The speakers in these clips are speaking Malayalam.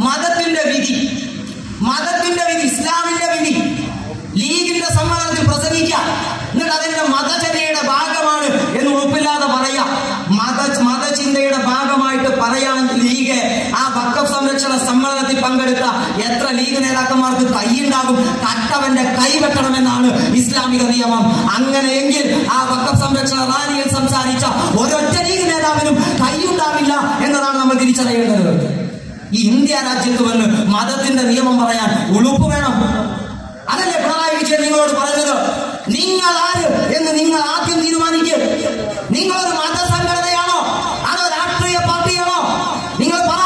മതത്തിന്റെ വിധി മതത്തിന്റെ വിധി ഇസ്ലാമിന്റെ വിധി ലീഗിന്റെ സമ്മേളനത്തിൽ പ്രസംഗിക്കുക എന്നിട്ട് അതിന്റെ മതചര്യയുടെ ഭാഗമാണ് എന്ന് ഉറപ്പില്ലാതെ പറയാ മത മതചിന്തയുടെ ഭാഗമായിട്ട് പറയുകയാണെങ്കിൽ ലീഗ് ആ വക്കഫ് സംരക്ഷണ സമ്മേളനത്തിൽ പങ്കെടുത്ത എത്ര ലീഗ് നേതാക്കന്മാർക്ക് കൈയുണ്ടാകും കട്ടവന്റെ കൈ വെക്കണമെന്നാണ് ഇസ്ലാമിക നിയമം അങ്ങനെയെങ്കിൽ ആ വക്കഫ് സംരക്ഷണ റാലിയിൽ സംസാരിച്ച ഒരൊറ്റ ലീഗ് നേതാവിനും കൈയുണ്ടാവില്ല എന്നതാണ് നമ്മൾ തിരിച്ചറിയേണ്ടത് ഈ ഇന്ത്യ രാജ്യത്ത് വന്ന് മതത്തിന്റെ നിയമം പറയാൻ ഉളുപ്പ് വേണം അതല്ലേ പിണറായി വിജയൻ നിങ്ങളോട് പറഞ്ഞത് നിങ്ങൾ ആര് എന്ന് നിങ്ങൾ ആദ്യം തീരുമാനിക്കും നിങ്ങളൊരു മതസംഘടനയാണോ അതോ രാഷ്ട്രീയ പാർട്ടിയാണോ നിങ്ങൾ പറ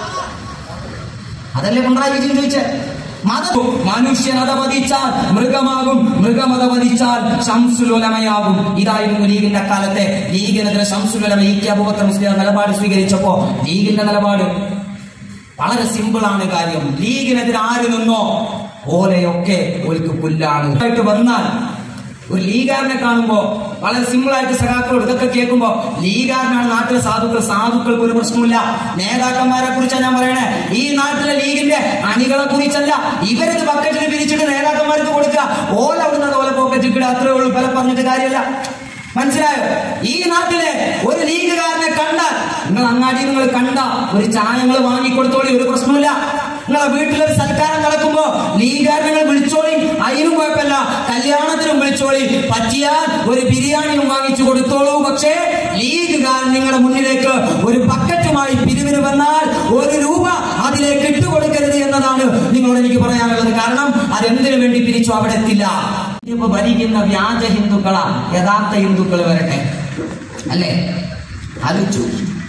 അതല്ലേ പിണറായി വിജയൻ ചോദിച്ചേ മത മനുഷ്യൻ അധപതിച്ചാൽ മൃഗമാകും മൃഗമത പതിച്ചാൽ ശംസുലുലമയാകും ഇതായിരുന്നു ലീഗിന്റെ കാലത്തെ ലീഗിനെതിരെ ശംസുലുലമ ഇ കെ അബൂബക്കർ മുസ്ലിം നിലപാട് സ്വീകരിച്ചപ്പോ ലീഗിന്റെ നിലപാട് വളരെ സിമ്പിൾ ആണ് കാര്യം ലീഗിനെതിരെ ആര് നിന്നോ ഓലെയൊക്കെ ഓൽക്ക് പുല്ലാണ് ആയിട്ട് വന്നാൽ ഒരു ലീഗാരനെ കാണുമ്പോ വളരെ സിമ്പിൾ ആയിട്ട് സഖാക്കളോട് ഇതൊക്കെ കേൾക്കുമ്പോ ലീഗാരനാണ് നാട്ടിലെ സാധുക്കൾ സാധുക്കൾക്ക് ഒരു പ്രശ്നമില്ല നേതാക്കന്മാരെ കുറിച്ചാണ് ഞാൻ പറയണേ ഈ നാട്ടിലെ ലീഗിന്റെ അണികളെ കുറിച്ചല്ല ഇവരിത് ബക്കറ്റിൽ പിരിച്ചിട്ട് നേതാക്കന്മാർക്ക് കൊടുക്കുക ഓല അവിടുന്ന് ഓല പോക്കറ്റ് ഇടുക അത്രേ ഉള്ളൂ പല പറഞ്ഞിട്ട് കാര്യമല്ല മനസ്സിലായോ ഈ നാട്ടിലെ ഒരു ലീഗുകാരനെ കണ്ടാൽ നിങ്ങൾ അങ്ങാടി നിങ്ങൾ കണ്ട ഒരു ചായ നിങ്ങൾ വാങ്ങിക്കൊടുത്തോളി ഒരു പ്രശ്നമില്ല നിങ്ങളെ വീട്ടിലൊരു സൽക്കാരം നടക്കുമ്പോ ലീഗുകാരനെ നിങ്ങൾ വിളിച്ചോളി അതിനും കുഴപ്പമില്ല കല്യാണത്തിനും വിളിച്ചോളി പറ്റിയാൽ ഒരു ബിരിയാണിയും വാങ്ങിച്ചു കൊടുത്തോളൂ പക്ഷേ ലീഗുകാരൻ നിങ്ങളുടെ മുന്നിലേക്ക് ഒരു ബക്കറ്റുമായി പിരിവിന് വന്നാൽ ഒരു രൂപ അതിലേക്ക് ഇട്ടുകൊടുക്കരുത് എന്നതാണ് നിങ്ങളോട് എനിക്ക് പറയാനുള്ളത് കാരണം അതെന്തിനു വേണ്ടി പിരിച്ചു അവിടെ എത്തില്ല ഇപ്പൊ ഭരിക്കുന്ന വ്യാജ ഹിന്ദുക്കളാ യഥാർത്ഥ ഹിന്ദുക്കൾ വരട്ടെ അല്ലേ ആലോചിച്ചു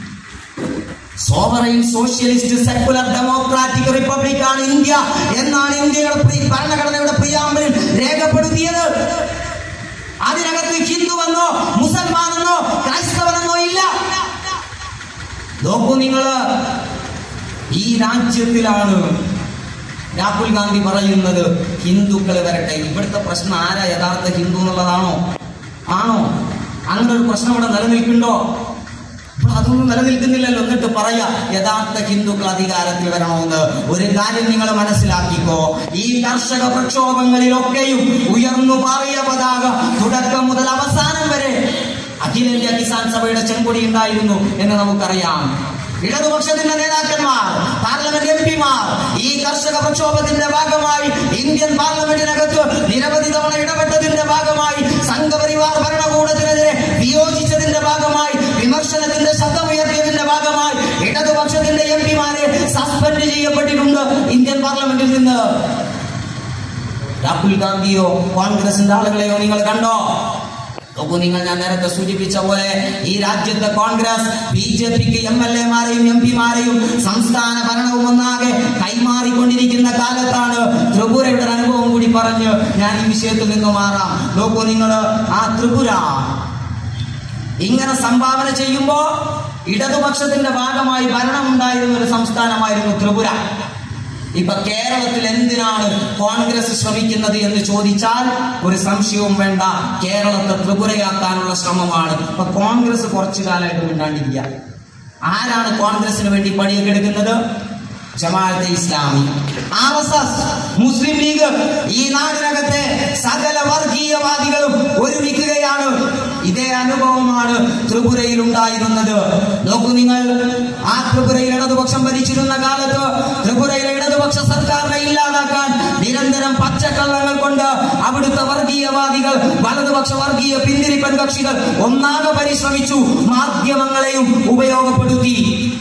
sovereign socialist secular democratic republic ആണ് ഇന്ത്യ എന്നാണ് ഇന്ത്യയുടെ പ്രി- ഭരണഘടനയുടെ പ്രിയാമ്പലിൽ രേഖപ്പെടുത്തിയത് അതിനകത്ത് ഹിന്ദുവെന്നോ മുസൽമാനെന്നോ ക്രൈസ്തവനെന്നോ ഇല്ല നോക്കൂ നിങ്ങള് ഈ രാജ്യത്തിലാണ് രാഹുൽ ഗാന്ധി പറയുന്നത് ഹിന്ദുക്കൾ വരട്ടെ ഇവിടുത്തെ പ്രശ്നം ആരാ യഥാർത്ഥ ഹിന്ദു എന്നുള്ളതാണോ ആണോ അങ്ങനെ ഒരു പ്രശ്നം ഇവിടെ നിലനിൽക്കുന്നുണ്ടോ ഇപ്പോൾ അതൊന്നും നിലനിൽക്കുന്നില്ലല്ലോ എന്നിട്ട് പറയാ യഥാർത്ഥ ഹിന്ദുക്കൾ അധികാരത്തിൽ വരണമെന്ന് ഒരു കാര്യം നിങ്ങൾ മനസ്സിലാക്കിക്കോ ഈ കർഷക പ്രക്ഷോഭങ്ങളിലൊക്കെയും ഉയർന്നു പാറിയ പതാക തുടക്കം മുതൽ അവസാനം വരെ അഖിലേന്ത്യാ കിസാൻ സഭയുടെ ചെങ്കൊടി ഉണ്ടായിരുന്നു എന്ന് നമുക്കറിയാം ഇടതുപക്ഷത്തിന്റെ നേതാക്കന്മാർ പാർലമെന്റ് എം പിമാർ ഈ കർഷക പ്രക്ഷോഭത്തിന്റെ ഭാഗമായി ഇന്ത്യൻ പാർലമെന്റിനകത്ത് നിരവധി തവണ ഇടപെട്ടതിന്റെ ഭാഗമായി സംഘപരിവാർ ഭരണകൂടത്തിനെതിരെ വിയോജിച്ചതിന്റെ ഭാഗമായി വിമർശനത്തിന്റെ ശബ്ദമുയർത്തിയതിന്റെ ഭാഗമായി ഇടതുപക്ഷത്തിന്റെ എം പിമാരെ സസ്പെൻഡ് ചെയ്യപ്പെട്ടിട്ടുണ്ട് ഇന്ത്യൻ പാർലമെന്റിൽ നിന്ന് രാഹുൽ ഗാന്ധിയോ കോൺഗ്രസിന്റെ ആളുകളെയോ നിങ്ങൾ കണ്ടോ നോക്കൂ നിങ്ങൾ ഞാൻ നേരത്തെ സൂചിപ്പിച്ച പോലെ ഈ രാജ്യത്തെ കോൺഗ്രസ് ബി ജെ പിക്ക് എം എൽ എമാരെയും എം പിമാരെയും സംസ്ഥാന ഭരണവും ഒന്നാകെ കൈമാറിക്കൊണ്ടിരിക്കുന്ന കാലത്താണ് ത്രിപുരയുടെ ഒരു അനുഭവം കൂടി പറഞ്ഞ് ഞാൻ ഈ വിഷയത്തിൽ നിന്ന് മാറാം നോക്കൂ നിങ്ങൾ ആ ത്രിപുര ഇങ്ങനെ സംഭാവന ചെയ്യുമ്പോ ഇടതുപക്ഷത്തിന്റെ ഭാഗമായി ഭരണമുണ്ടായിരുന്ന ഒരു സംസ്ഥാനമായിരുന്നു ത്രിപുര ഇപ്പൊ കേരളത്തിൽ എന്തിനാണ് കോൺഗ്രസ് ശ്രമിക്കുന്നത് എന്ന് ചോദിച്ചാൽ ഒരു സംശയവും വേണ്ട കേരളത്തെ ത്രിപുരയാക്കാനുള്ള ശ്രമമാണ് ഇപ്പൊ കോൺഗ്രസ് കുറച്ചു കാലമായിട്ട് മിണ്ടാണ്ടിരിക്കുക ആരാണ് കോൺഗ്രസിന് വേണ്ടി പണിയൊക്കെ എടുക്കുന്നത് Jamaat e Islami R S S Muslim League ഈ നാടിനകത്തെ സകല വർഗീയവാദികളും ഒരുമിക്കുകയാണ് ഇതേ അനുഭവമാണ് ത്രിപുരയിൽ ഉണ്ടായിരുന്നത് നോക്കൂ നിങ്ങൾ ആ ത്രിപുരയിൽ ഇടതുപക്ഷം ഭരിച്ചിരുന്ന കാലത്ത് ത്രിപുരയിലെ ഇടതുപക്ഷ സർക്കാരിനെ ഇല്ലാതാക്കാൻ നിരന്തരം പച്ചക്കള്ളങ്ങൾ കൊണ്ട് അവിടുത്തെ വർഗീയവാദികൾ വലതുപക്ഷ വർഗീയ പിന്തിരിപ്പൻ കക്ഷികൾ ഒന്നാകെ പരിശ്രമിച്ചു മാധ്യമങ്ങളെയും ഉപയോഗപ്പെടുത്തി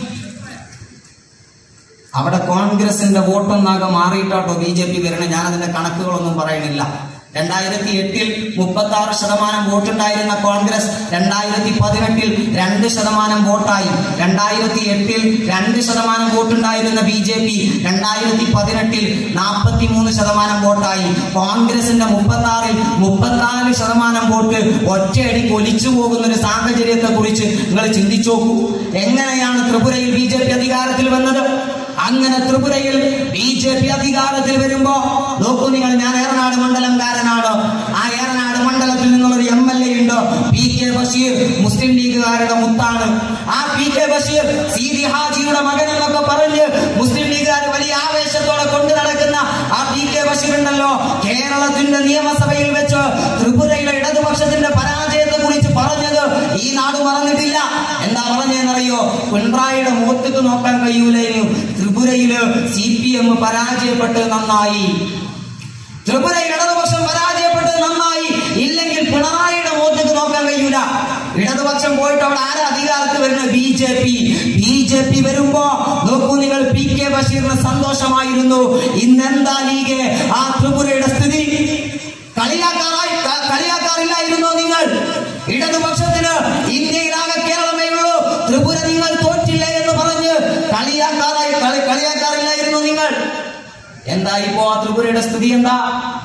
അവിടെ കോൺഗ്രസിന്റെ വോട്ടൊന്നാകെ മാറിയിട്ടാട്ടോ ബി ജെ പി വരണേ ഞാൻ അതിന്റെ കണക്കുകളൊന്നും പറയണില്ല രണ്ടായിരത്തി എട്ടിൽ മുപ്പത്തി ആറ് ശതമാനം വോട്ടുണ്ടായിരുന്ന കോൺഗ്രസ് രണ്ടായിരത്തി പതിനെട്ടിൽ രണ്ട് ശതമാനം വോട്ടായി രണ്ടായിരത്തി എട്ടിൽ രണ്ട് ശതമാനം വോട്ടുണ്ടായിരുന്ന ബി ജെ പി രണ്ടായിരത്തി പതിനെട്ടിൽ നാൽപ്പത്തി മൂന്ന് ശതമാനം വോട്ടായി കോൺഗ്രസിന്റെ മുപ്പത്തി ആറിൽ മുപ്പത്തിനാല് ശതമാനം വോട്ട് ഒറ്റയടി കൊലിച്ചു പോകുന്ന ഒരു സാഹചര്യത്തെ കുറിച്ച് നിങ്ങൾ ചിന്തിച്ചു നോക്കൂ എങ്ങനെയാണ് ത്രിപുരയിൽ ബി ജെ പി അധികാരത്തിൽ വന്നത് അങ്ങനെ ത്രിപുരയിൽ ബി ജെ പി അധികാരത്തിൽ വരുമ്പോ നോക്കൂ നിങ്ങൾ ഞാൻ ഏറനാട് മണ്ഡലംകാരനാണ് ആ ഏറനാട് മണ്ഡലത്തിൽ നിന്നുള്ള ഒരു എം എൽ എ ഉണ്ട് പി കെ ബഷീർ മുസ്ലിം ലീഗുകാരുടെ മുത്താണ് ആ പി കെ ബഷീർ സീതി ഹാജിയുടെ മകൻ എന്നൊക്കെ പറഞ്ഞ് മുസ്ലിം ലീഗുകാർ വലിയ കേരളത്തിന്റെ നിയമസഭയിൽ വെച്ച് ത്രിപുരയിലെ ഇടതുപക്ഷത്തിന്റെ പരാജയത്തെ കുറിച്ച് പറഞ്ഞത് ഈ നാട് മറന്നിട്ടില്ല എന്താ പറഞ്ഞതെന്നറിയോ പിണറായിയുടെ മുഖത്തേക്ക് നോക്കാൻ കഴിയൂലേനു ത്രിപുരയില് സി പി എം പരാജയപ്പെട്ട് നന്നായി ത്രിപുരയിൽ ഇടതുപക്ഷം പരാജയപ്പെട്ടത് നന്നായി ഇല്ലെങ്കിൽ പിണറായിയുടെ മുഖത്തേക്ക് നോക്കാൻ കഴിയൂല ഇടതുപക്ഷം പോയിട്ട് അവിടെ ആരാ അധികാരത്തിൽ വരുന്നത് B J P B J P വരുമ്പോ നോക്കൂ നിങ്ങൾ പി കെ ബഷീറിന് സന്തോഷമായിരുന്നു ഇന്നെന്താ ലീഗ് ആ ത്രിപുരയുടെ സ്ഥിതി കളിയാക്കാറായി ക- കളിയാക്കാറില്ലായിരുന്നോ നിങ്ങൾ ഇടതുപക്ഷത്തിന് ഇന്ത്യയിലാകെ കേരളമേ ഉള്ളൂ ത്രിപുര നിങ്ങൾ തോറ്റില്ല എന്ന് പറഞ്ഞ് കളിയാക്കാറായി കളി കളിയാക്കാറില്ലായിരുന്നു നിങ്ങൾ എന്താ ഇപ്പോ ആ ത്രിപുരയുടെ സ്ഥിതി എന്താ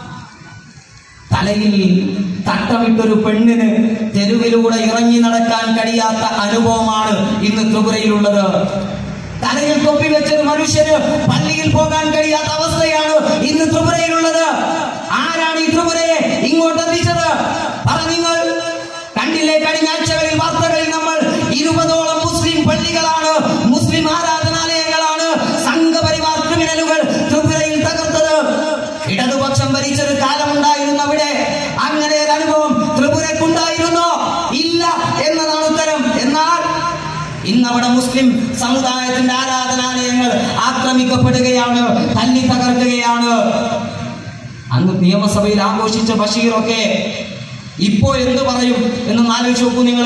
തലയിൽ തട്ടമിട്ടൊരു പെണ്ണിന് തെരുവിലൂടെ ഇറങ്ങി നടക്കാൻ കഴിയാത്ത അനുഭവമാണ് ഇന്ന് ത്രിപുരയിലുള്ളത് തലയിൽ തൊപ്പി വെച്ചൊരു മനുഷ്യന് പള്ളിയിൽ പോകാൻ കഴിയാത്ത അവസ്ഥയാണ് ഇന്ന് ത്രിപുരയിലുള്ളത് ആരാണ് ഈ ത്രിപുരയെ ഇങ്ങോട്ട് എത്തിച്ചത് പറ നിങ്ങൾ കണ്ടില്ലേ കഴിഞ്ഞ ആഴ്ചകളിൽ വാർത്തകളിൽ നമ്മൾ ഇരുപതോളം മുസ്ലിം പള്ളികളാണ് മുസ്ലിം ആരാധനാലയങ്ങളാണ് സംഘപരിവാർ ക്രിമിനലുകൾ ത്രിപുരയിൽ തകർത്തത് ഇടതുപക്ഷം ഭരിച്ചൊരു കാലമുണ്ടായിരുന്നു അവിടെ അങ്ങനെ ഒരു അനുഭവം ത്രിപുരക്കുണ്ടായിരുന്നോ ഇല്ല എന്നതാണ് ഉത്തരം എന്നാൽ ഇന്നവിടെ മുസ്ലിം സമുദായത്തിന്റെ ആരാധനാലയങ്ങൾ ആക്രമിക്കപ്പെടുകയാണ് തല്ലി തകർക്കുകയാണ് അന്ന് നിയമസഭയിൽ ആഘോഷിച്ച ബഷീറൊക്കെ ഇപ്പോ എന്ത് പറയും എന്നൊന്ന് ആലോചിച്ച് നോക്കൂ നിങ്ങൾ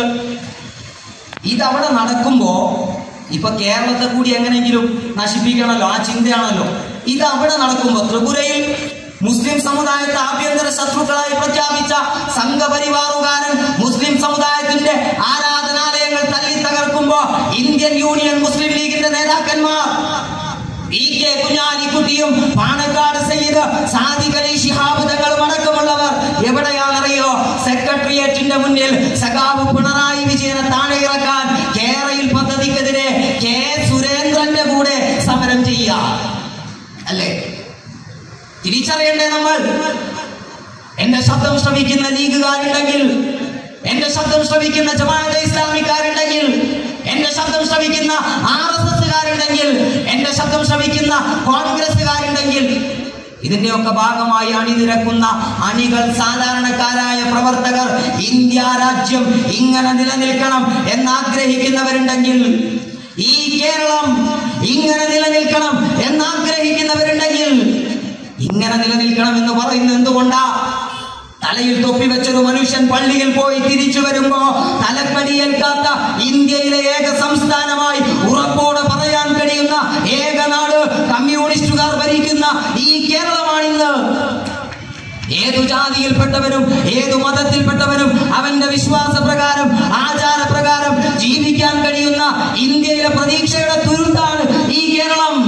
ഇതവിടെ നടക്കുമ്പോ ഇപ്പൊ കേരളത്തെ കൂടി എങ്ങനെയെങ്കിലും നശിപ്പിക്കണമല്ലോ ആ ചിന്തയാണല്ലോ ഇത് അവിടെ നടക്കുമ്പോ ത്രിപുരയിൽ മുസ്ലിം സമുദായത്തെ ആഭ്യന്തര ശത്രുക്കളായി പ്രഖ്യാപിച്ച സംഘപരിവാറുകാരൻ മുസ്ലിം സമുദായത്തിന്റെ ആരാധനാലയങ്ങൾ തല്ലി തകർക്കുമ്പോ ഇന്ത്യൻ യൂണിയൻ മുസ്ലിം ലീഗിന്റെ നേതാക്കന്മാർ പി കെ കുഞ്ഞാലിക്കുട്ടിയും പാണക്കാട് സയ്യിദ് സാദിഖ് അലി ശിഹാബ് തങ്ങളും അടക്കമുള്ളവർ എവിടെയാണെന്നറിയോ സെക്രട്ടേറിയറ്റിന്റെ മുന്നിൽ സഖാവ് പിണറായി വിജയനെ താഴെ ഇറക്കാൻ കേരയിൽ പദ്ധതിക്കെതിരെ കെ സുരേന്ദ്രന്റെ കൂടെ സമരം ചെയ്യുക അല്ലേ തിരിച്ചറിയണ്ടേ നമ്മൾ എന്റെ ശബ്ദം ശ്രവിക്കുന്ന ലീഗുകാരുണ്ടെങ്കിൽ എന്റെ ശബ്ദം ശ്രവിക്കുന്ന ജമാഅത്തെ ഇസ്ലാമിക്കാരുണ്ടെങ്കിൽ എന്റെ ശബ്ദം ശ്രവിക്കുന്ന ആർ എസ് എസ്സുകാരുണ്ടെങ്കിൽ എന്റെ ശബ്ദം ശ്രവിക്കുന്ന കോൺഗ്രസ്സുകാരുണ്ടെങ്കിൽ ഇതിന്റെയൊക്കെ ഭാഗമായി അണിനിരക്കുന്ന അണികൾ സാധാരണക്കാരായ പ്രവർത്തകർ ഇന്ത്യ രാജ്യം ഇങ്ങനെ നിലനിൽക്കണം എന്ന് ആഗ്രഹിക്കുന്നവരുണ്ടെങ്കിൽ ഈ കേരളം ഇങ്ങനെ നിലനിൽക്കണം എന്ന് ആഗ്രഹിക്കുന്നവരുണ്ടെങ്കിൽ ഇങ്ങനെ നിലനിൽക്കണം എന്ന് പറയുന്നത് എന്തുകൊണ്ടാ തലയിൽ തൊപ്പി വെച്ചൊരു മനുഷ്യൻ പള്ളിയിൽ പോയി തിരിച്ചു വരുമ്പോ തലക്കടിയേൽക്കാത്ത ഇന്ത്യയിലെ ഏക സംസ്ഥാനമായി ഉറപ്പോടെ പറയാൻ കഴിയുന്ന ഏക നാട് കമ്മ്യൂണിസ്റ്റുകാർ ഭരിക്കുന്ന ഈ കേരളമാണിന്ന് ഏതു ജാതിയിൽപ്പെട്ടവനും ഏതു മതത്തിൽപ്പെട്ടവനും അവന്റെ വിശ്വാസ പ്രകാരം ആചാര പ്രകാരം ജീവിക്കാൻ കഴിയുന്ന ഇന്ത്യയിലെ പ്രതീക്ഷയുടെ തുരുത്താണ് ഈ കേരളം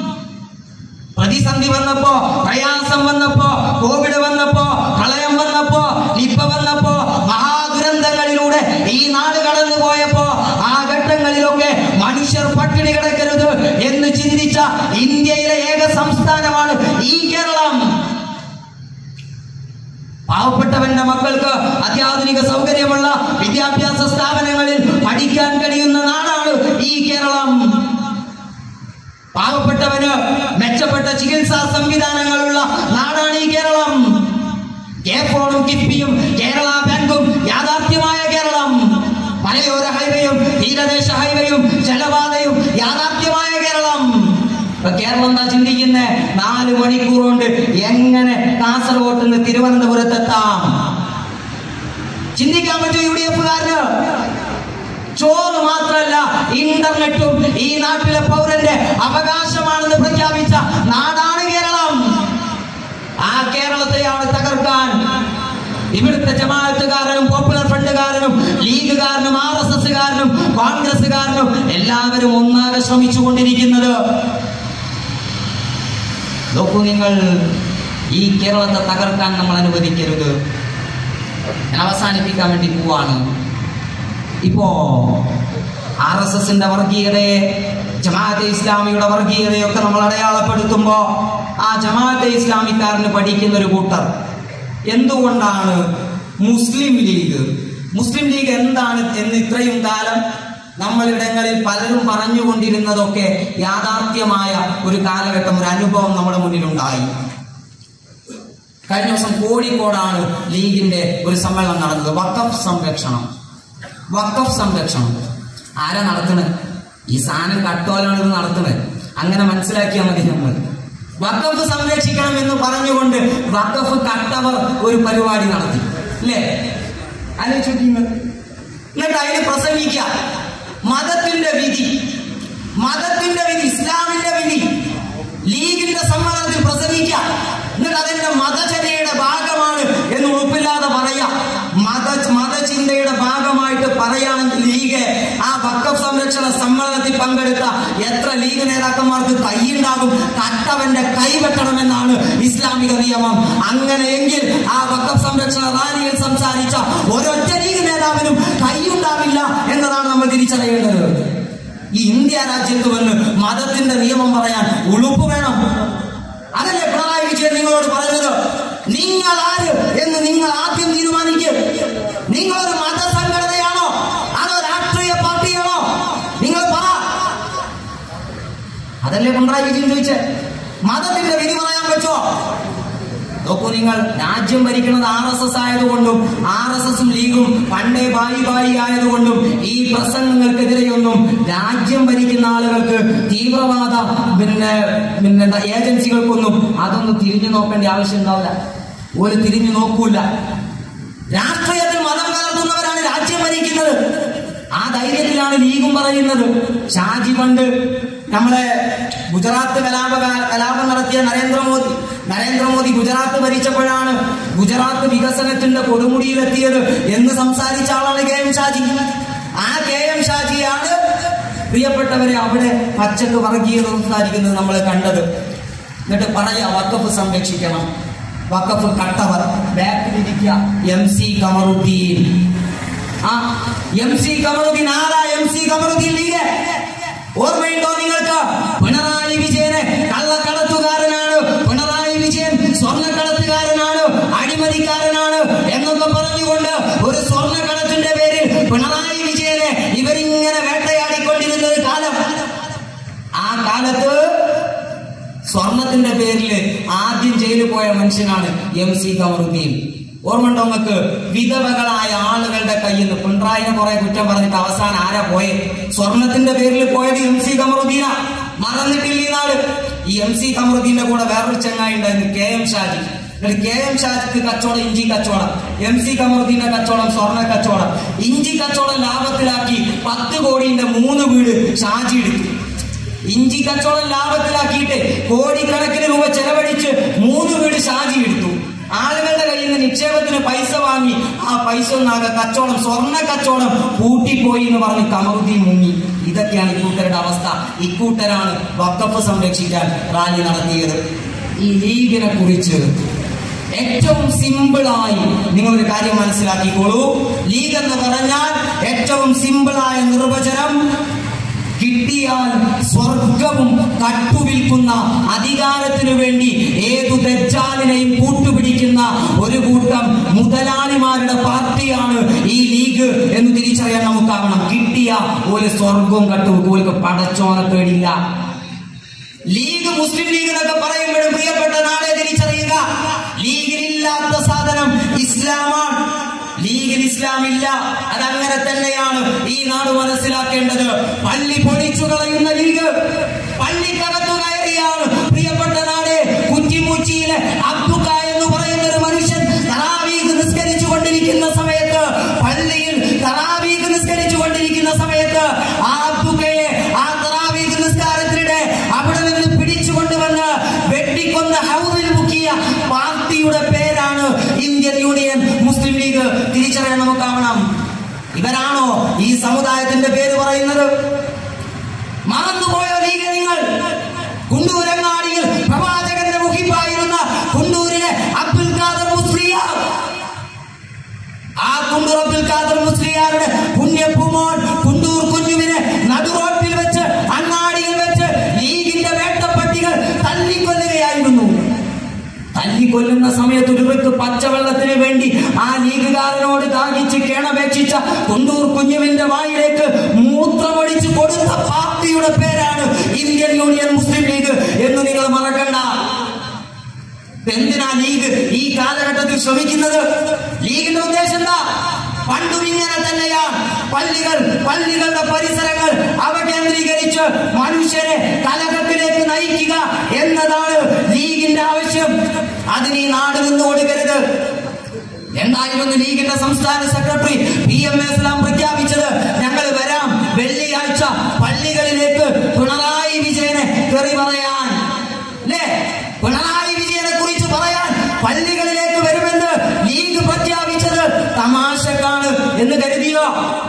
പ്രതിസന്ധി വന്നപ്പോ പ്രയാസം വന്നപ്പോ കോവിഡ് വന്നപ്പോ പ്രളയം വന്നപ്പോ നിപ്പ വന്നപ്പോ മഹാദുരന്തങ്ങളിലൂടെ ഈ നാട് കടന്നു പോയപ്പോ ആ ഘട്ടങ്ങളിലൊക്കെ മനുഷ്യർ പട്ടിണി കിടക്കരുത് എന്ന് ചിന്തിച്ച ഇന്ത്യയിലെ ഏക സംസ്ഥാനമാണ് ഈ കേരളം പാവപ്പെട്ടവന്റെ മക്കൾക്ക് അത്യാധുനിക സൗകര്യമുള്ള വിദ്യാഭ്യാസ സ്ഥാപനങ്ങളിൽ പഠിക്കാൻ കഴിയുന്ന നാടാണ് ഈ കേരളം പാവപ്പെട്ടവന് മെച്ചപ്പെട്ട ചികിത്സാ സംവിധാനങ്ങളുള്ള നാടാണ് ഈ കേരളം കേഫോണും കിഫ്ബിയും കേരള ബാങ്കും യാഥാർത്ഥ്യമായ കേരളം മലയോര ഹൈവേയും തീരദേശ ഹൈവേയും ജലപാതയും യാഥാർത്ഥ്യമായ കേരളം ഇപ്പൊ കേരളം എന്താ ചിന്തിക്കുന്നേ നാല് മണിക്കൂർ കൊണ്ട് എങ്ങനെ കാസർഗോഡ് നിന്ന് തിരുവനന്തപുരത്തെത്താം ചിന്തിക്കാൻ പറ്റും യു ഡി എഫുകാരന് ചോറ് മാത്രമല്ല ഇന്റർനെറ്റും ഈ നാട്ടിലെ പൗരന്റെ അവകാശമാണെന്ന് പ്രഖ്യാപിച്ച നാടാണ് കേരളം ആ കേരളത്തെയാണ് തകർക്കാൻ ഇവിടുത്തെ ജമാഅത്തുകാരനും പോപ്പുലർ ഫ്രണ്ടുകാരനും ലീഗുകാരനും ആർ എസ് എസ്സുകാരനും കോൺഗ്രസ്സുകാരനും എല്ലാവരും ഒന്നാകെ ശ്രമിച്ചുകൊണ്ടിരിക്കുന്നത് നോക്കൂ നിങ്ങൾ ഈ കേരളത്തെ തകർക്കാൻ നമ്മൾ അനുവദിക്കരുത് ഞാൻ അവസാനിപ്പിക്കാൻ വേണ്ടി പോവാണ് ഇപ്പോ ആർ എസ് എസിന്റെ വർഗീയതയെ ജമാഅത്തെ ഇസ്ലാമിയുടെ വർഗീയതയൊക്കെ നമ്മൾ അടയാളപ്പെടുത്തുമ്പോ ആ ജമാഅത്തെ ഇസ്ലാമിക്കാരന് പഠിക്കുന്ന ഒരു കൂട്ടർ എന്തുകൊണ്ടാണ് മുസ്ലിം ലീഗ് മുസ്ലിം ലീഗ് എന്താണ് എന്ന് ഇത്രയും കാലം നമ്മളിടങ്ങളിൽ പലരും പറഞ്ഞുകൊണ്ടിരുന്നതൊക്കെ യാഥാർത്ഥ്യമായ ഒരു കാലഘട്ടം ഒരു അനുഭവം നമ്മുടെ മുന്നിലുണ്ടായി കഴിഞ്ഞ ദിവസം കോഴിക്കോടാണ് ലീഗിന്റെ ഒരു സമ്മേളനം നടന്നത് വക്കഫ് സംരക്ഷണം വക്കഫ് സംരക്ഷണം ആരാ നടത്തണത് ഈ സാധനം കട്ടോലാണ് ഇത് നടത്തുന്നത് അങ്ങനെ മനസ്സിലാക്കിയാൽ മതി നമ്മൾ വക്കഫ് സംരക്ഷിക്കണം എന്ന് പറഞ്ഞുകൊണ്ട് വക്കഫ് കട്ടവർ ഒരു പരിപാടി നടത്തി അല്ലേ ആലോചിച്ചു എന്നിട്ട് അതിന് പ്രസംഗിക്കുക മതത്തിന്റെ വിധി മതത്തിന്റെ വിധി ഇസ്ലാമിന്റെ വിധി ലീഗിന്റെ സമ്മേളനത്തിൽ പ്രസംഗിക്കുക എന്നിട്ട് അതിന്റെ മതചര്യയുടെ ഭാഗമാണ് എന്ന് ഉറപ്പില്ലാതെ പറയാ മത മതചിന്തയുടെ ഭാഗമായിട്ട് പറയുകയാണെങ്കിൽ ലീഗ് ആ വക്കഫ് സംരക്ഷണ സമ്മേളനത്തിൽ പങ്കെടുത്ത എത്ര ലീഗ് നേതാക്കന്മാർക്ക് കൈയുണ്ടാകും കട്ടവന്റെ കൈ വെട്ടണമെന്നാണ് ഇസ്ലാമിക നിയമം അങ്ങനെയെങ്കിൽ ആ വക്കഫ് സംരക്ഷണ റാലിയിൽ സംസാരിച്ച ഒരൊറ്റ ലീഗ് നേതാവിനും കൈയുണ്ടാവില്ല എന്നതാണ് നമ്മൾ തിരിച്ചറിയേണ്ടത് ഈ ഇന്ത്യ രാജ്യത്ത് വന്ന് മതത്തിന്റെ നിയമം പറയാൻ ഉളുപ്പ് വേണം അതല്ലേ പിണറായി വിജയൻ നിങ്ങളോട് പറഞ്ഞത് നിങ്ങൾ ആര് എന്ന് നിങ്ങൾ ആദ്യം തീരുമാനിക്കും നിങ്ങളൊരു മതസംഘടനയാണോ അതോ രാഷ്ട്രീയ പാർട്ടിയാണോ നിങ്ങൾ പറ അതല്ലേ പിണറായി വിജയൻ ചോദിച്ചേ മതത്തിന്റെ വിധി പറയാൻ പറ്റോ നോക്കൂ നിങ്ങൾ രാജ്യം ഭരിക്കുന്നത് ആർ എസ് എസ് ആയതുകൊണ്ടും ആർ എസ് എസും ലീഗും പണ്ടേ ബായി ബായി ആയതുകൊണ്ടും ഈ പ്രസംഗങ്ങൾക്കെതിരെയൊന്നും രാജ്യം ഭരിക്കുന്ന ആളുകൾക്ക് തീവ്രവാദ പിന്നെ പിന്നെ എന്താ ഏജൻസികൾക്കൊന്നും അതൊന്നും തിരിഞ്ഞു നോക്കേണ്ട ആവശ്യം ഉണ്ടാവില്ല ഒരു തിരിഞ്ഞു നോക്കൂല രാഷ്ട്രീയത്തിൽ മതം കലർത്തുന്നവരാണ് രാജ്യം ഭരിക്കുന്നത് ആ ധൈര്യത്തിലാണ് ലീഗും പറയുന്നത് ഷാജി പണ്ട് നമ്മളെ ഗുജറാത്ത് കലാപ കലാപം നടത്തിയ നരേന്ദ്രമോദി നരേന്ദ്രമോദി ഗുജറാത്ത് ഭരിച്ചപ്പോഴാണ് ഗുജറാത്ത് വികസനത്തിന്റെ കൊടുമുടിയിലെത്തിയത് എന്ന് സംസാരിച്ച ആളാണ് കെ എം ഷാജി ആ കെ എം ഷാജിയാണ് പ്രിയപ്പെട്ടവരെ അവിടെ പച്ചക്ക് വർഗീയത സംസാരിക്കുന്നത് നമ്മൾ കണ്ടത് എന്നിട്ട് പറയാ വക്കഫ് സംരക്ഷിക്കണം വക്കഫ് കട്ടവർ ബാക്കിലിരിക്കുക എം സി കമറുദ്ദീൻ ആ എം സി കമറുദ്ദീൻ ആരാ എം സി കമറുദ്ദീൻ ലീഗ് ഓർമ്മയുണ്ടോ നിങ്ങൾക്ക് പിണറായി വിജയനെ കള്ളക്കടത്തുകാരനാണ് പിണറായി വിജയൻ സ്വർണ്ണക്കടത്തുകാരനാണ് അഴിമതിക്കാരനാണ് എന്നൊക്കെ പറഞ്ഞുകൊണ്ട് ഒരു സ്വർണ്ണക്കടത്തിന്റെ പേരിൽ പിണറായി വിജയനെ ഇവരിങ്ങനെ വേട്ടയാടിക്കൊണ്ടിരുന്ന ഒരു കാലം ആ കാലത്ത് സ്വർണത്തിന്റെ പേരിൽ ആദ്യം ജയിലിൽ പോയ മനുഷ്യനാണ് എം സി കമറുദ്ദീൻ ഓർമ്മണ്ടോ നിങ്ങൾക്ക് വിധവകളായ ആളുകളുടെ കയ്യിൽ നിന്ന് പിണറായിനെ കുറെ കുറ്റം പറഞ്ഞിട്ട് അവസാനം ആരാ പോയെ സ്വർണത്തിന്റെ പേരിൽ പോയത് എം സി കമറുദ്ദീന മറന്നിട്ടില്ല ഈ നാട് ഈ എം സി കമറുദ്ദീന്റെ കൂടെ വേറൊരു ചങ്ങായി ഉണ്ടായിരുന്നു കെ എം ഷാജി എന്നിട്ട് കെ എം ഷാജിക്ക് കച്ചവടം ഇഞ്ചി കച്ചവടം എം സി കമറുദ്ദീന്റെ കച്ചവടം സ്വർണ്ണ കച്ചവടം ഇഞ്ചി കച്ചവടം ലാഭത്തിലാക്കി പത്ത് കോടിന്റെ മൂന്ന് വീട് ഷാജി എടുത്തു ഇഞ്ചി കച്ചവടം ലാഭത്തിലാക്കിയിട്ട് കോടിക്കണക്കിന് രൂപ ചെലവഴിച്ച് മൂന്ന് വീട് ഷാജി എടുത്തു ആളുകളുടെ കയ്യിൽ നിന്ന് നിക്ഷേപത്തിന് പൈസ വാങ്ങി ആ പൈസ ഒന്നാകെ കച്ചവടം സ്വർണ്ണ കച്ചവടം പൂട്ടിപ്പോയി എന്ന് പറഞ്ഞ് കമറുദ്ദീൻ മുങ്ങി ഇതൊക്കെയാണ് ഇക്കൂട്ടരുടെ അവസ്ഥ ഇക്കൂട്ടരാണ് വക്കഫ് സംരക്ഷിക്കാൻ റാലി നടത്തിയത് ഈ ലീഗിനെ കുറിച്ച് ഏറ്റവും സിമ്പിളായി നിങ്ങളൊരു കാര്യം മനസ്സിലാക്കിക്കോളൂ ലീഗ് എന്ന് പറഞ്ഞാൽ ഏറ്റവും സിമ്പിളായ നിർവചനം കിട്ടിയാൽ സ്വർഗവും കട്ടുവിൽക്കുന്ന അധികാരത്തിനു വേണ്ടി ഏതു ദജ്ജാലിനെയും കൂട്ടുപിടിക്കുന്ന ഒരു കൂട്ടം മുതലാളിമാരുടെ പാർട്ടിയാണ് ഈ ലീഗ് എന്ന് തിരിച്ചറിയാൻ നമുക്കാവണം കിട്ടിയ ഒരു സ്വർഗവും കട്ടുവെക്കും ഒരു പടച്ചോനെ പേടില്ല ലീഗ് മുസ്ലിം ലീഗ് എന്നൊക്കെ പറയുമ്പോഴും പ്രിയപ്പെട്ട നാളെ തിരിച്ചറിയുക ലീഗിലില്ലാത്ത സാധനം ഇസ്ലാമാണ് ലീഗിൽ ഇസ്ലാം ഇല്ല അതങ്ങനെ തന്നെയാണ് ഈ നാട് മനസ്സിലാക്കേണ്ടത് പള്ളി പൊളിച്ചു കളയുന്ന ലീഗ് പള്ളിക്കകത്തു കയറിയാണ് പ്രിയപ്പെട്ട നാട് കുറ്റിമുച്ചിയിലെ അബ്ദുക്ക എന്ന് പറയുന്ന ഒരു മനുഷ്യൻ തറാവീഖ് നിസ്കരിച്ചു കൊണ്ടിരിക്കുന്ന സമയത്ത് പള്ളിയിൽ തറാവീഖ് നിസ്കരിച്ചു കൊണ്ടിരിക്കുന്ന സമയത്ത് ആ അബ്ദുക്കയെ ആ തറാവീഖ് നിസ്കാരത്തിനിടെ അവിടെ നിന്ന് പിടിച്ചുകൊണ്ടുവന്ന് വെട്ടിക്കൊന്ന് ഹൗറിൽ മുക്കിയ പാർട്ടിയുടെ പേരാണ് ഇന്ത്യൻ യൂണിയൻ മുസ്ലിം ലീഗ് തിരിച്ചറിയാൻ നമുക്കാവണം ഇവരാണോ ഈ സമുദായത്തിന്റെ പേര് പറയുന്നത് മറന്നുപോയോ ലീഗ് നിങ്ങൾ കുണ്ടൂരങ്ങാടിയിൽ പ്രവാചകന്റെ മുഖിപ്പായിരുന്ന കുണ്ടൂരിലെ അബ്ദുൽ ഖാദർ മുസ്ലിയാർ ആ കുണ്ടൂർ അബ്ദുൽ ഖാദർ മുസ്ലിയാരുടെ പുണ്യപ്പുമോൻ കുണ്ടൂർ കുഞ്ഞുവിനെ നടുറോട്ടിൽ വെച്ച് അങ്ങാടിയിൽ വെച്ച് ലീഗിന്റെ വേട്ടപ്പട്ടികൾ തല്ലിക്കൊല്ലുകയായിരുന്നു തല്ലിക്കൊല്ലുന്ന സമയത്ത് ഒരുവർക്ക് പച്ചവെള്ളത്തിന് വേണ്ടി ആ ലീഗുകാരനോട് ദാഹിച്ച് കേണപേക്ഷിച്ച കുണ്ടൂർ കുഞ്ഞുവിന്റെ വായിലേക്ക് മൂത്രമൊഴിച്ച് കൊടുത്ത പാർട്ടിയുടെ പേരാണ് ഇന്ത്യൻ യൂണിയൻ മുസ്ലിം ലീഗ് എന്ന് നിങ്ങൾ മറക്കണ്ട എന്തിനാ ലീഗ് ഈ കാലഘട്ടത്തിൽ ശ്രമിക്കുന്നത് ലീഗിന്റെ ഉദ്ദേശം എന്താ പണ്ടും ഇങ്ങനെ തന്നെയാണ് പള്ളികൾ പള്ളികളുടെ പരിസരങ്ങൾ അവ കേന്ദ്രീകരിച്ച് മനുഷ്യരെ കലഹത്തിലേക്ക് നയിക്കുക എന്നതാണ് ലീഗിന്റെ ആവശ്യം അതിന് ഈ നാട് നിന്ന് കൊടുക്കരുത് എന്തായിരുന്നു ലീഗിന്റെ സംസ്ഥാന സെക്രട്ടറി പി എം എസ്ലാം പ്രഖ്യാപിച്ചത് ഞങ്ങൾ വരാം വെള്ളിയാഴ്ച പള്ളികളിലേക്ക് പിണറായി വിജയനെ തെറി പറയാൻ അല്ലേ പിണറായി വിജയനെ കുറിച്ച് പറയാൻ പള്ളികളിലേക്ക് വരുമെന്ന് ലീഗ് പ്രഖ്യാപിച്ചത് തമാശക്കാണ് എന്ന് കരുതിയോ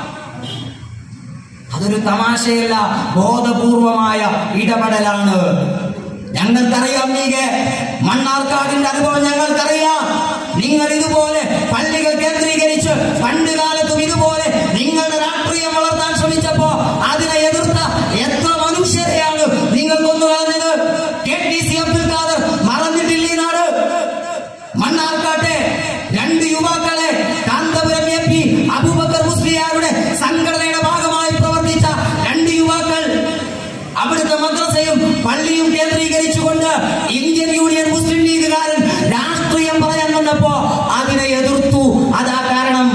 അതൊരു തമാശയല്ല ബോധപൂർവമായ ഇടപെടലാണ് ഞങ്ങൾക്കറിയാം ലീഗ് മണ്ണാർക്കാടിന്റെ അനുഭവം ഞങ്ങൾക്കറിയാം നിങ്ങൾ ഇതുപോലെ പള്ളികൾ കേന്ദ്രീകരിച്ച് പണ്ട് കാലത്തും ഇതുപോലെ നിങ്ങളുടെ രാഷ്ട്രീയം വളർത്താൻ ശ്രമിച്ചപ്പോ അതിനെ എതിർത്ത എത്ര മനുഷ്യരെയാണ് നിങ്ങൾ കൊന്നു കളഞ്ഞത് K T C Abdul Khader മറന്നിട്ടില്ല ഈ നാട് മണ്ണാർക്കാട്ടെ രണ്ട് യുവാക്കളെ കാന്തപുരം എം പി അബൂബക്കർ മുസ്ലിയാരുടെ സംഘടനയുടെ ഭാഗമായി പ്രവർത്തിച്ച രണ്ട് യുവാക്കൾ അവിടുത്തെ മദ്രസയും പള്ളിയും കേന്ദ്രീകരിച്ചുകൊണ്ട് ഇന്ത്യൻ യൂണിയൻ മുസ്ലിം ലീഗുകാരൻ രാഷ്ട്രീയം പറയാൻ വന്നപ്പോ അതിനെ എതിർത്തു അതാ കാരണം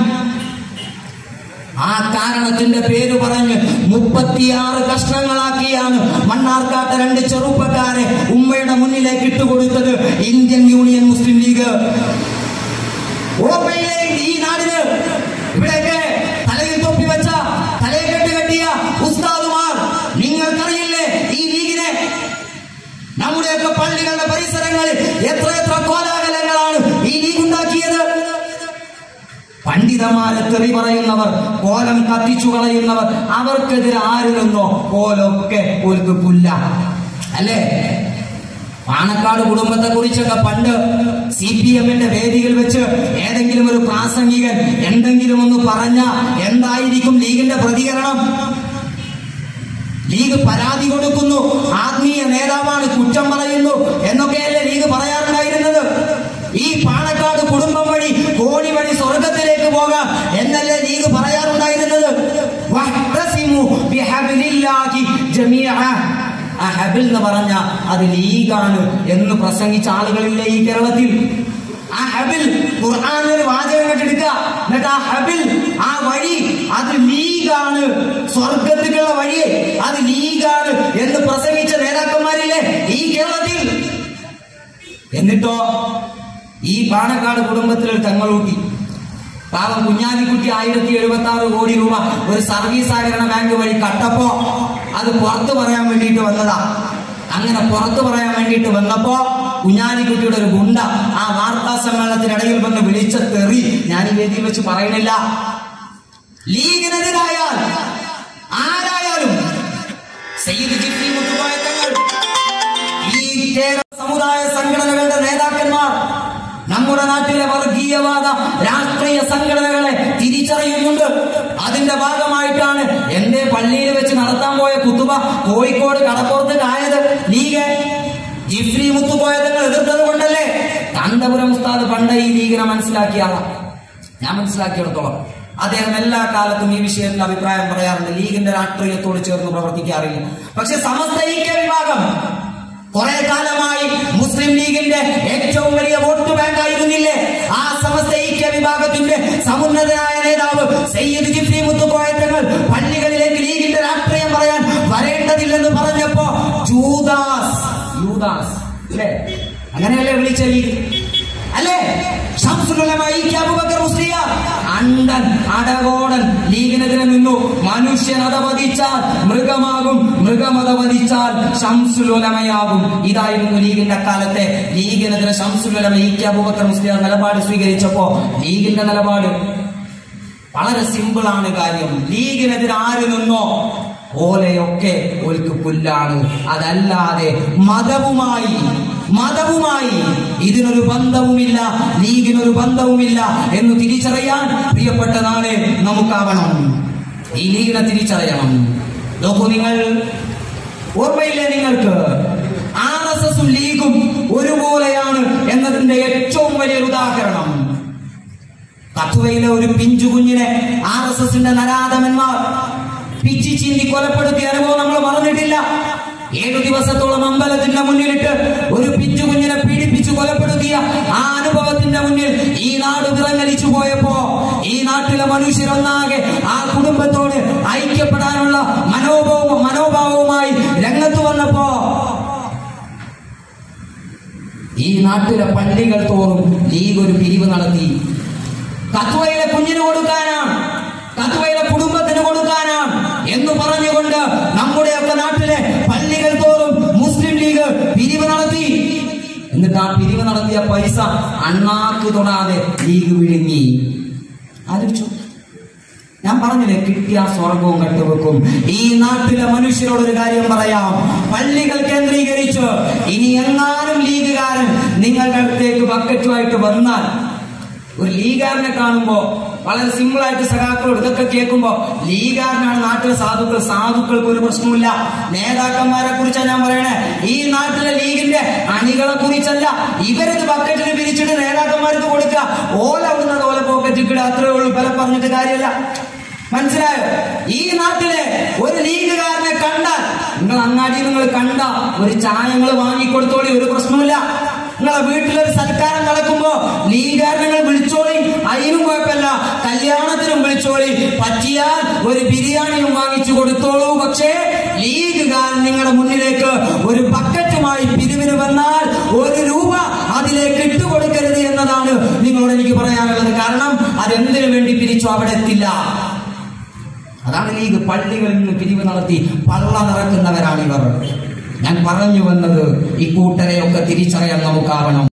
ആ കാരണത്തിന്റെ പേര് പറഞ്ഞ് മുപ്പത്തിയാറ് കഷ്ണങ്ങളാക്കിയാണ് മണ്ണാർക്കാട്ട് രണ്ട് ചെറുപ്പക്കാരെ ഉമ്മയുടെ മുന്നിലേക്ക് ഇട്ടുകൊടുത്തത് ഇന്ത്യൻ യൂണിയൻ മുസ്ലിം ലീഗ് ഓർമ്മയിലെ ഈ നാടിന് ഇവിടെയൊക്കെ തലയിൽ തൊപ്പി വെച്ച തലയിൽ കെട്ട് കെട്ടിയ ഉസ്താദുമാർ നിങ്ങൾക്കറിയില്ലേ ഈ ലീഗിനെ നമ്മുടെയൊക്കെ പള്ളികളുടെ പരിസരങ്ങളിൽ എത്ര എത്ര കോലാഹലങ്ങളാണ് ഈ ലീഗ് ഉണ്ടാക്കിയത് പണ്ഡിതന്മാരെ തെറി പറയുന്നവർ കോലം കത്തിച്ചു കളയുന്നവർ അവർക്കെതിരെ ആര് നിന്നോ കോലൊക്കെ ഒരു പുല്ല അല്ലേ പാണക്കാട് കുടുംബത്തെ കുറിച്ചൊക്കെ പണ്ട് സി പി എമ്മിന്റെ വേദിയിൽ വെച്ച് ഏതെങ്കിലും ഒരു പ്രാസംഗികൻ എന്തെങ്കിലും ഒന്ന് പറഞ്ഞ എന്തായിരിക്കും ലീഗിന്റെ പ്രതികരണം ലീഗ് പരാതി കൊടുക്കുന്നു ആത്മീയ നേതാവാണ് കുറ്റം പറയുന്നു എന്നൊക്കെയല്ലേ ലീഗ് പറയാറുണ്ടായിരുന്നത് ഈ പാണക്കാട് കുടുംബം വഴി കോണി വഴി സ്വർഗത്തിലേക്ക് പോകാം എന്നല്ലേ ലീഗ് പറയാറുണ്ടായിരുന്നത് വഹ്തസിമു ബിഹബ്ലില്ലാഹി ജമീഅ. ആ ഹബിൽ എന്ന് പറഞ്ഞ അത് ലീഗാണ് എന്ന് പ്രസംഗിച്ച ആളുകളില്ലേ ഈ കേരളത്തിൽ ആ ഹബിൽ ഖുർആാനിൽ ഒരു വാചകം കെട്ടെടുക്കുക എന്നിട്ട് ആ ഹബിൽ ആ വഴി അത് ലീഗാണ് സ്വർഗത്തിലുള്ള വഴി അത് ലീഗാണ് എന്ന് പ്രസംഗിച്ച നേതാക്കന്മാരില്ലേ ഈ കേരളത്തിൽ എന്നിട്ടോ ഈ പാണക്കാട് കുടുംബത്തിൽ ഒരു തങ്ങളൂട്ടി പാവം കുഞ്ഞാലിക്കുട്ടി ആയിരത്തി എഴുപത്തി ആറ് കോടി രൂപ ഒരു സർവീസ് സഹകരണ ബാങ്ക് വഴി കട്ടപ്പോ അത് പുറത്തു പറയാൻ വേണ്ടിയിട്ട് വന്നതാ അങ്ങനെ പുറത്തു പറയാൻ വേണ്ടിയിട്ട് വന്നപ്പോ കുഞ്ഞാലിക്കുട്ടിയുടെ ഒരു ഗുണ്ട ആ വാർത്താ സമ്മേളനത്തിനിടയിൽ വന്ന് വിളിച്ച തെറി ഞാൻ ഈ വേദിയിൽ വെച്ച് പറയുന്നില്ല ലീഗിനെതിരായാൽ ആരായാലും സയ്യിദ് ജിഫ്രി മുത്തുകോയ തങ്ങൾ ഈ കേരള സമുദായ സംഘടനകളുടെ നേതാക്കന്മാർ നമ്മുടെ നാട്ടിലെ വർഗീയവാദ രാഷ്ട്രീയ സംഘടനകളെ തിരിച്ചറിയുന്നുണ്ട് അതിന്റെ ഭാഗമായിട്ടാണ് എന്റെ പള്ളിയിൽ വെച്ച് നടത്താൻ പോയ കുത്തുബ കോഴിക്കോട് കടപ്പുറത്ത് ആയത് ലീഗ് ജിഫ്രി മുത്തുപോയതങ്ങൾ എതിർത്തത് കൊണ്ടല്ലേ കാന്തപുരം ഉസ്താദ് പണ്ട് ഈ ലീഗിനെ മനസ്സിലാക്കിയ ആളാ ഞാൻ മനസ്സിലാക്കിയിടത്തോളം അദ്ദേഹം എല്ലാ കാലത്തും ഈ വിഷയത്തിൽ അഭിപ്രായം പറയാറുണ്ട് ലീഗിന്റെ രാഷ്ട്രീയത്തോട് ചേർന്ന് പ്രവർത്തിക്കാറില്ല പക്ഷെ സമസ്ത ഐക്യ വിഭാഗം കുറെ കാലമായി മുസ്ലിം ലീഗിന്റെ ഏറ്റവും വലിയ വോട്ട് ബാങ്ക് ആയിരുന്നില്ലേ ആ സമസ്ത ഐക്യ വിഭാഗത്തിന്റെ സമുന്നതനായ നേതാവ് സയ്യിദ് ജിഫ്രി മുത്തുക്കോയത്തങ്ങൾ പള്ളികളിലേക്ക് ലീഗിന്റെ രാഷ്ട്രീയം പറയാൻ വരേണ്ടതില്ലെന്ന് പറഞ്ഞപ്പോ ജൂദാസ് യൂദാസ് അല്ലേ അങ്ങനെയല്ലേ വിളിച്ച ലീഗ് അല്ലേ ശംസുലുലമ ഐക്യ അബൂബക്കർ മുസ്ലിയാർ അണ്ടൻ അടകോടൻ ലീഗിനെതിരെ നിന്നു മനുഷ്യൻ അധപതിച്ചാൽ മൃഗമാകും മൃഗമതപതിച്ചാൽ ശംസുലുലമയാകും ഇതായിരുന്നു ലീഗിന്റെ കാലത്തെ ലീഗിനെതിരെ ശംസുലുലമ ഐക്യ അബൂബക്കർ മുസ്ലിയാർ നിലപാട് സ്വീകരിച്ചപ്പോ ലീഗിന്റെ നിലപാട് വളരെ സിമ്പിൾ ആണ് കാര്യം ലീഗിനെതിരെ ആര് നിന്നോ ഓലയൊക്കെ ഒൽക്ക് പുല്ലാണ് അതല്ലാതെ മതവുമായി മതവുമായി ഇതിനൊരു ബന്ധവുമില്ല ലീഗിനൊരു ബന്ധവുമില്ല എന്ന് തിരിച്ചറിയാൻ പ്രിയപ്പെട്ട നാളെ നമുക്കാവണം ഈ ലീഗിനെ തിരിച്ചറിയണം നോക്കൂ നിങ്ങൾ ഓർമ്മയില്ലേ നിങ്ങൾക്ക് ആർ എസ് എസും ലീഗും ഒരുപോലെയാണ് എന്നതിന്റെ ഏറ്റവും വലിയൊരു ഉദാഹരണം കത്തുവയിലെ ഒരു പിഞ്ചു കുഞ്ഞിനെ ആർ എസ് എസിന്റെ നരാധമന്മാർ പിച്ചി ചീന്തി കൊലപ്പെടുത്തിയ അനുഭവം നമ്മൾ മറന്നിട്ടില്ല ഏഴു ദിവസത്തോളം അമ്പലത്തിന്റെ മുന്നിലിട്ട് ഒരു പിഞ്ചു കുഞ്ഞിനെ പീഡിപ്പിച്ചു കൊലപ്പെടുത്തിയ മുന്നിൽ ഈ നാട് വിറങ്ങലിച്ചു പോയപ്പോ ഈ നാട്ടിലെ മനുഷ്യരൊന്നാകെ ആ കുടുംബത്തോട് ഐക്യപ്പെടാനുള്ള മനോഭാവവും മനോഭാവവുമായി രംഗത്ത് വന്നപ്പോ ഈ നാട്ടിലെ പള്ളികൾ തോറും ലീഗ് ഒരു പിരിവ് നടത്തി കത്തുവയിലെ കുഞ്ഞിന് കൊടുക്കാനാണ് കത്തുവയിലെ കുടുംബത്തിന് കൊടുക്കാനാണ് എന്ന് പറഞ്ഞുകൊണ്ട് നമ്മുടെയൊക്കെ നാട്ടിലെ പള്ളികൾ തോറും മുസ്ലിം ലീഗ് പിരിവ് നടത്തി എന്നിട്ട് ആ പിരിവ് നടത്തിയ പൈസ അണ്ണാക്ക് തൊടാതെ ലീഗ് വിഴുങ്ങി ആലോചിച്ചു ഞാൻ പറഞ്ഞില്ലേ കിട്ടിയ സ്വർഗവും കട്ടുവെക്കും ഈ നാട്ടിലെ മനുഷ്യരോട് ഒരു കാര്യം പറയാം പള്ളികൾ കേന്ദ്രീകരിച്ച് ഇനി എങ്ങാനും ലീഗുകാരൻ നിങ്ങളുടെ അടുത്തേക്ക് ബക്കറ്റുമായിട്ട് വന്നാൽ ഒരു ലീഗാരനെ കാണുമ്പോ വളരെ സിമ്പിൾ ആയിട്ട് സഖാക്കളോട് ഇതൊക്കെ കേൾക്കുമ്പോ ലീഗാരനാണ് നാട്ടിലെ സാധുക്കൾ സാധുക്കൾക്ക് ഒരു പ്രശ്നമില്ല നേതാക്കന്മാരെ കുറിച്ചാണ് ഞാൻ പറയണേ ഈ നാട്ടിലെ ലീഗിന്റെ അണികളെ കുറിച്ചല്ല ഇവരിത് ബക്കറ്റിന് പിരിച്ചിട്ട് നേതാക്കന്മാർക്ക് കൊടുക്കുക ഓല അവിടുന്ന് ഓല പോക്കറ്റ് കിട അത്രേ ഉള്ളൂ പല പറഞ്ഞിട്ട് കാര്യമല്ല മനസ്സിലായോ ഈ നാട്ടിലെ ഒരു ലീഗുകാരനെ കണ്ടാൽ നിങ്ങൾ അങ്ങാടി നിങ്ങൾ കണ്ട ഒരു ചായ നിങ്ങൾ വാങ്ങിക്കൊടുത്തോളി ഒരു പ്രശ്നമില്ല നിങ്ങളെ വീട്ടിലൊരു സൽക്കാരം നടക്കുമ്പോ ലീഗുകാരനെ നിങ്ങൾ വിളിച്ചോളി അതിനും കുഴപ്പമില്ല കല്യാണത്തിനും വിളിച്ചോളി പറ്റിയാൽ ഒരു ബിരിയാണിയും വാങ്ങിച്ചു കൊടുത്തോളൂ പക്ഷേ ലീഗുകാരൻ നിങ്ങളുടെ മുന്നിലേക്ക് ഒരു ബക്കറ്റുമായി പിരിവിന് വന്നാൽ ഒരു രൂപ അതിലേക്ക് ഇട്ടുകൊടുക്കരുത് എന്നതാണ് നിങ്ങളോട് എനിക്ക് പറയാനുള്ളത് കാരണം അതെന്തിനു വേണ്ടി പിരിച്ചു അവിടെ എത്തില്ല അതാണ് ലീഗ് പള്ളികളിൽ നിന്ന് പിരിവ് നടത്തി പള്ള നിറക്കുന്നവരാണ് ഇവർ ഞാൻ പറഞ്ഞു വന്നത് ഈ കൂട്ടരെയൊക്കെ തിരിച്ചറിയാൻ നമുക്കാവണം